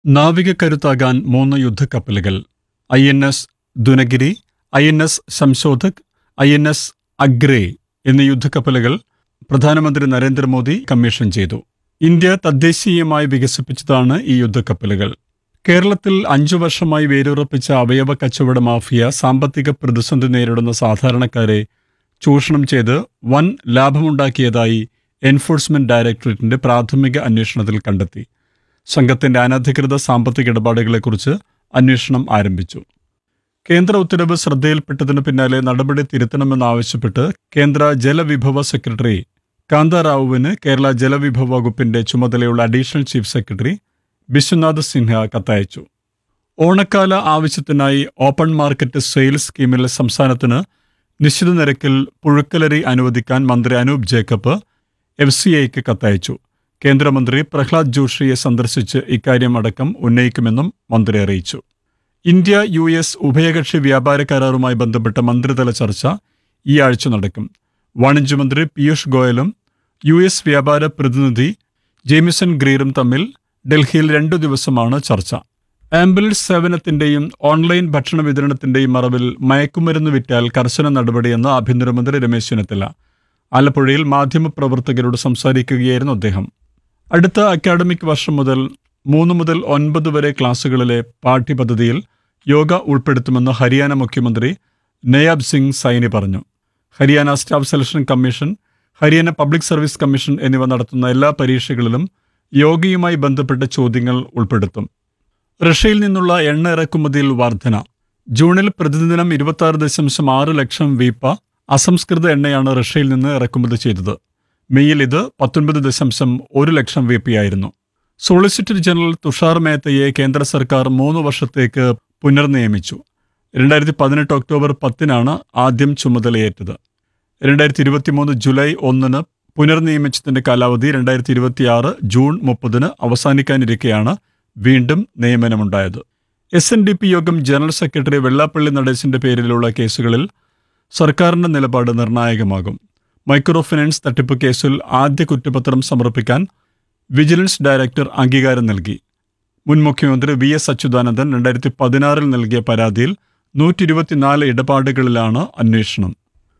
നാവികക്കരുത്താകാൻ മൂന്ന് യുദ്ധക്കപ്പലുകൾ I N S Dunagiri I N S Samshodhak I N S Agray എന്നീ യുദ്ധക്കപ്പലുകൾ പ്രധാനമന്ത്രി നരേന്ദ്രമോദി കമ്മീഷൻ ചെയ്തു ഇന്ത്യ തദ്ദേശീയമായി വികസിപ്പിച്ചതാണ് ഈ യുദ്ധക്കപ്പലുകൾ കേരളത്തിൽ അഞ്ചു വർഷമായി വേരുറപ്പിച്ച അവയവ കച്ചവട മാഫിയ സാമ്പത്തിക പ്രതിസന്ധി നേരിടുന്ന സാധാരണക്കാരെ ചൂഷണം ചെയ്ത് വൻ ലാഭമുണ്ടാക്കിയതായി എൻഫോഴ്സ്മെന്റ് ഡയറക്ടറേറ്റിന്റെ പ്രാഥമിക അന്വേഷണത്തിൽ കണ്ടെത്തി സംഘത്തിന്റെ അനധികൃത സാമ്പത്തിക ഇടപാടുകളെക്കുറിച്ച് അന്വേഷണം ആരംഭിച്ചു കേന്ദ്ര ഉത്തരവ് ശ്രദ്ധയിൽപ്പെട്ടതിന് പിന്നാലെ നടപടി തിരുത്തണമെന്നാവശ്യപ്പെട്ട് കേന്ദ്ര ജലവിഭവ സെക്രട്ടറി കാന്താറാവുവിന് കേരള ജലവിഭവ വകുപ്പിന്റെ ചുമതലയുള്ള additional chief secretary Biswanath Sinha കത്തയച്ചു ഓണക്കാല ആവശ്യത്തിനായി ഓപ്പൺ മാർക്കറ്റ് സെയിൽസ് സ്കീമിൽ സംസ്ഥാനത്തിന് നിശ്ചിത നിരക്കിൽ പുഴുക്കലരി അനുവദിക്കാൻ മന്ത്രി അനൂപ് ജേക്കബ് എഫ് സി ഐക്ക് കത്തയച്ചു കേന്ദ്രമന്ത്രി പ്രഹ്ലാദ് ജോഷിയെ സന്ദർശിച്ച് ഇക്കാര്യം അടക്കം ഉന്നയിക്കുമെന്നും മന്ത്രി അറിയിച്ചു ഇന്ത്യ യു എസ് ഉഭയകക്ഷി വ്യാപാര കരാറുമായി ബന്ധപ്പെട്ട മന്ത്രിതല ചർച്ച ഈ ആഴ്ച നടക്കും വാണിജ്യമന്ത്രി പീയൂഷ് ഗോയലും യു എസ് വ്യാപാര പ്രതിനിധി ജെയിമിസൺ ഗ്രീറും തമ്മിൽ ഡൽഹിയിൽ രണ്ടു ദിവസമാണ് ചർച്ച ആംബുലൻസ് സേവനത്തിന്റെയും ഓൺലൈൻ ഭക്ഷണ വിതരണത്തിന്റെയും മറവിൽ മയക്കുമരുന്ന് വിറ്റാൽ കർശന നടപടിയെന്ന് ആഭ്യന്തരമന്ത്രി രമേശ് ചെന്നിത്തല ആലപ്പുഴയിൽ മാധ്യമപ്രവർത്തകരോട് സംസാരിക്കുകയായിരുന്നു അദ്ദേഹം അടുത്ത അക്കാഡമിക് വർഷം മുതൽ മൂന്ന് മുതൽ ഒൻപത് വരെ ക്ലാസുകളിലെ പാഠ്യപദ്ധതിയിൽ യോഗ ഉൾപ്പെടുത്തുമെന്ന് ഹരിയാന മുഖ്യമന്ത്രി നയാബ് സിംഗ് സൈനി പറഞ്ഞു Haryana staff selection commission Haryana public service commission എന്നിവ നടത്തുന്ന എല്ലാ പരീക്ഷകളിലും യോഗയുമായി ബന്ധപ്പെട്ട ചോദ്യങ്ങൾ ഉൾപ്പെടുത്തും റഷ്യയിൽ നിന്നുള്ള എണ്ണ ഇറക്കുമതിയിൽ വർധന ജൂണിൽ പ്രതിദിനം ഇരുപത്തി ആറ് ദശാംശം ആറ് ലക്ഷം വീപ്പ അസംസ്കൃത എണ്ണയാണ് റഷ്യയിൽ നിന്ന് ഇറക്കുമതി ചെയ്തത് മെയ്യിൽ ഇത് പത്തൊൻപത് ദശാംശം ഒരു ലക്ഷം വീപ്പയായിരുന്നു സോളിസിറ്റർ ജനറൽ തുഷാർ മേത്തയെ കേന്ദ്ര സർക്കാർ മൂന്ന് വർഷത്തേക്ക് പുനർനിയമിച്ചു രണ്ടായിരത്തി പതിനെട്ട് ഒക്ടോബർ പത്തിനാണ് ആദ്യം ചുമതലയേറ്റത് രണ്ടായിരത്തി ഇരുപത്തിമൂന്ന് ജൂലൈ ഒന്നിന് പുനർനിയമിച്ചതിന്റെ കാലാവധി രണ്ടായിരത്തി ഇരുപത്തിയാറ് ജൂൺ മുപ്പതിന് അവസാനിക്കാനിരിക്കെയാണ് വീണ്ടും നിയമനമുണ്ടായത് S N D P Yogam general secretary Vellappally നടേശന്റെ പേരിലുള്ള കേസുകളിൽ സർക്കാരിന്റെ നിലപാട് നിർണായകമാകും മൈക്രോ ഫിനാൻസ് തട്ടിപ്പ് കേസിൽ ആദ്യ കുറ്റപത്രം സമർപ്പിക്കാൻ വിജിലൻസ് ഡയറക്ടർ അംഗീകാരം നൽകി മുൻ മുഖ്യമന്ത്രി വി എസ് അച്യുതാനന്ദൻ രണ്ടായിരത്തി പതിനാറിൽ നൽകിയ പരാതിയിൽ നൂറ്റി ഇരുപത്തിനാല് ഇടപാടുകളിലാണ് അന്വേഷണം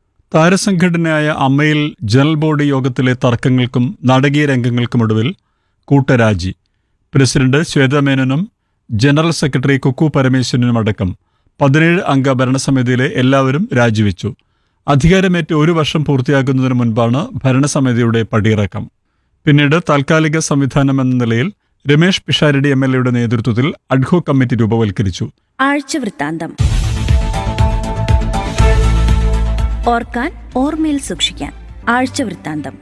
താരസംഘടനയായ അമ്മയിൽ ജനറൽ ബോർഡ് യോഗത്തിലെ തർക്കങ്ങൾക്കും നാടകീയ രംഗങ്ങൾക്കുമൊടുവിൽ കൂട്ടരാജി പ്രസിഡന്റ് ശ്വേതമേനോനും ജനറൽ സെക്രട്ടറി കുക്കു പരമേശ്വരനും അടക്കം പതിനേഴ് അംഗ ഭരണസമിതിയിലെ എല്ലാവരും രാജിവെച്ചു അധികാരമേറ്റ് ഒരു വർഷം പൂർത്തിയാകുന്നതിന് മുൻപാണ് ഭരണസമിതിയുടെ പടിയിറക്കം പിന്നീട് താൽക്കാലിക സംവിധാനം എന്ന നിലയിൽ രമേഷ് പിഷാരടി എം എൽ എയുടെ നേതൃത്വത്തിൽ അഡ്ഹോ കമ്മിറ്റി രൂപവൽക്കരിച്ചു ആഴ്ച വൃത്താന്തം ഓർക്കാൻ ഓർമ്മയിൽ സൂക്ഷിക്കാൻ ആഴ്ച വൃത്താന്തം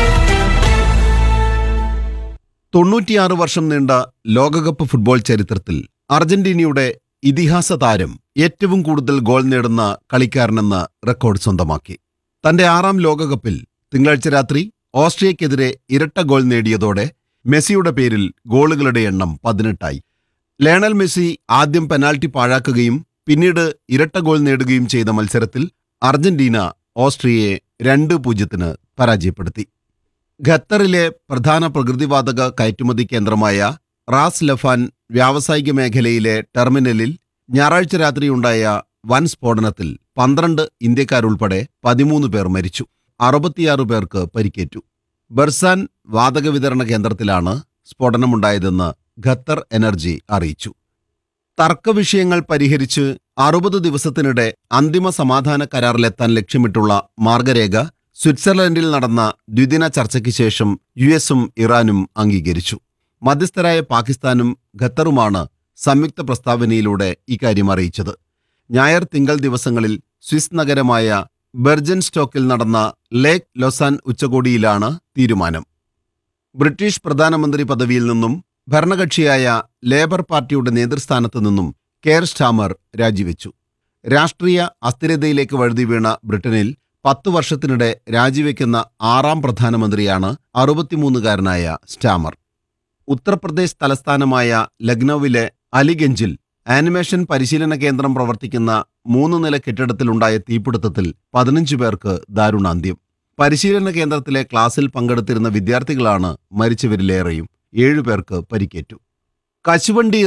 തൊണ്ണൂറ്റിയാറ് വർഷം നീണ്ട ലോകകപ്പ് ഫുട്ബോൾ ചരിത്രത്തിൽ അർജന്റീനയുടെ ഇതിഹാസ താരം ഏറ്റവും കൂടുതൽ ഗോൾ നേടുന്ന കളിക്കാരനെന്ന റെക്കോർഡ് സ്വന്തമാക്കി തന്റെ ആറാം ലോകകപ്പിൽ തിങ്കളാഴ്ച രാത്രി ഓസ്ട്രിയക്കെതിരെ ഇരട്ട ഗോൾ നേടിയതോടെ മെസ്സിയുടെ പേരിൽ ഗോളുകളുടെ എണ്ണം പതിനെട്ടായി ലയണൽ മെസ്സി ആദ്യം പെനാൽറ്റി പാഴാക്കുകയും പിന്നീട് ഇരട്ട ഗോൾ നേടുകയും ചെയ്ത മത്സരത്തിൽ അർജന്റീന ഓസ്ട്രിയയെ രണ്ട് പൂജ്യത്തിന് പരാജയപ്പെടുത്തി ഖത്തറിലെ പ്രധാന പ്രകൃതിവാതക കയറ്റുമതി കേന്ദ്രമായ റാസ് ലഫാൻ വ്യാവസായിക മേഖലയിലെ ടെർമിനലിൽ ഞായറാഴ്ച രാത്രിയുണ്ടായ വൻ സ്ഫോടനത്തിൽ പന്ത്രണ്ട് ഇന്ത്യക്കാരുൾപ്പെടെ പതിമൂന്ന് പേർ മരിച്ചു അറുപത്തിയാറ് പേർക്ക് പരിക്കേറ്റു ബർസാൻ വാതക വിതരണ കേന്ദ്രത്തിലാണ് സ്ഫോടനമുണ്ടായതെന്ന് ഖത്തർ എനർജി അറിയിച്ചു തർക്കവിഷയങ്ങൾ പരിഹരിച്ച് അറുപത് ദിവസത്തിനിടെ അന്തിമ സമാധാന കരാറിലെത്താൻ ലക്ഷ്യമിട്ടുള്ള മാർഗരേഖ സ്വിറ്റ്സർലൻഡിൽ നടന്ന ദ്വിദിന ചർച്ചയ്ക്ക് ശേഷം യു എസും ഇറാനും അംഗീകരിച്ചു മധ്യസ്ഥരായ പാകിസ്ഥാനും ഖത്തറുമാണ് സംയുക്ത പ്രസ്താവനയിലൂടെ ഇക്കാര്യം അറിയിച്ചത് ഞായർ തിങ്കൾ ദിവസങ്ങളിൽ സ്വിസ് നഗരമായ ബെർജൻ സ്റ്റോക്കിൽ നടന്ന ലേക്ക് ലൊസാൻ ഉച്ചകോടിയിലാണ് തീരുമാനം ബ്രിട്ടീഷ് പ്രധാനമന്ത്രി പദവിയിൽ നിന്നും ഭരണകക്ഷിയായ ലേബർ പാർട്ടിയുടെ നേതൃസ്ഥാനത്ത് നിന്നും കെയർ സ്റ്റാമർ രാജിവെച്ചു രാഷ്ട്രീയ അസ്ഥിരതയിലേക്ക് വഴുതി വീണ ബ്രിട്ടനിൽ പത്തു വർഷത്തിനിടെ രാജിവെക്കുന്ന ആറാം പ്രധാനമന്ത്രിയാണ് അറുപത്തിമൂന്നുകാരനായ സ്റ്റാമർ ഉത്തർപ്രദേശ് തലസ്ഥാനമായ ലക്നൌവിലെ അലിഗഞ്ചിൽ ആനിമേഷൻ പരിശീലന കേന്ദ്രം പ്രവർത്തിക്കുന്ന മൂന്ന് നില കെട്ടിടത്തിലുണ്ടായ തീപിടുത്തത്തിൽ പതിനഞ്ച് പേർക്ക് ദാരുണാന്ത്യം പരിശീലന കേന്ദ്രത്തിലെ ക്ലാസ്സിൽ പങ്കെടുത്തിരുന്ന വിദ്യാർത്ഥികളാണ് മരിച്ചവരിലേറെയും ഏഴുപേർക്ക് പരിക്കേറ്റു കശുവണ്ടി